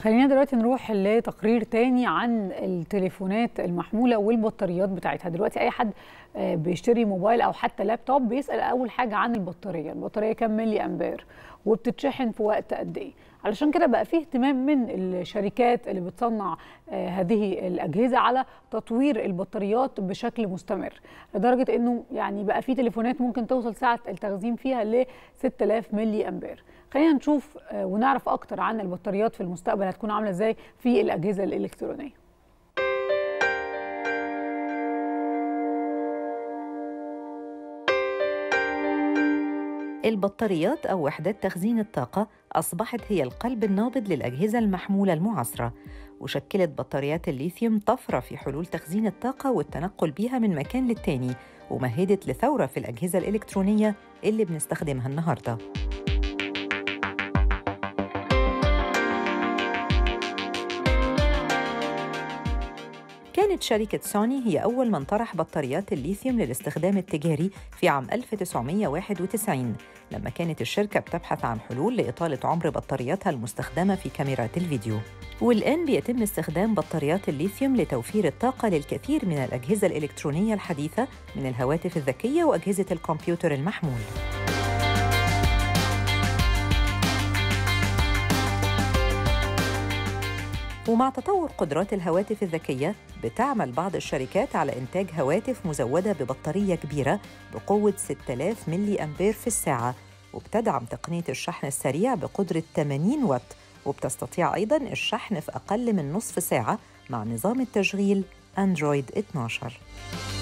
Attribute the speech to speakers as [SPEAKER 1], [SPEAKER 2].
[SPEAKER 1] خلينا دلوقتي نروح لتقرير تاني عن التليفونات المحمولة والبطاريات بتاعتها دلوقتي أي حد بيشتري موبايل أو حتى لابتوب بيسأل أول حاجة عن البطارية البطارية كام ملي أمبير وبتتشحن في وقت قد إيه علشان كده بقى فيه اهتمام من الشركات اللي بتصنع هذه الأجهزة على تطوير البطاريات بشكل مستمر لدرجة أنه يعني بقى فيه تليفونات ممكن توصل ساعة التخزين فيها ل 6000 ملي أمبير خلينا نشوف ونعرف أكتر عن البطاريات في المستقبل هتكون عاملة إزاي في الأجهزة الإلكترونية
[SPEAKER 2] البطاريات أو وحدات تخزين الطاقة أصبحت هي القلب النابض للأجهزة المحمولة المعاصرة وشكلت بطاريات الليثيوم طفرة في حلول تخزين الطاقة والتنقل بيها من مكان للتاني ومهدت لثورة في الأجهزة الإلكترونية اللي بنستخدمها النهارده كانت شركة سوني هي أول من طرح بطاريات الليثيوم للاستخدام التجاري في عام 1991 لما كانت الشركة بتبحث عن حلول لإطالة عمر بطارياتها المستخدمة في كاميرات الفيديو والآن بيتم استخدام بطاريات الليثيوم لتوفير الطاقة للكثير من الأجهزة الإلكترونية الحديثة من الهواتف الذكية وأجهزة الكمبيوتر المحمول ومع تطور قدرات الهواتف الذكية بتعمل بعض الشركات على إنتاج هواتف مزودة ببطارية كبيرة بقوة 6000 ملي أمبير في الساعة وبتدعم تقنية الشحن السريع بقدرة 80 واط وبتستطيع أيضاً الشحن في أقل من نصف ساعة مع نظام التشغيل أندرويد 12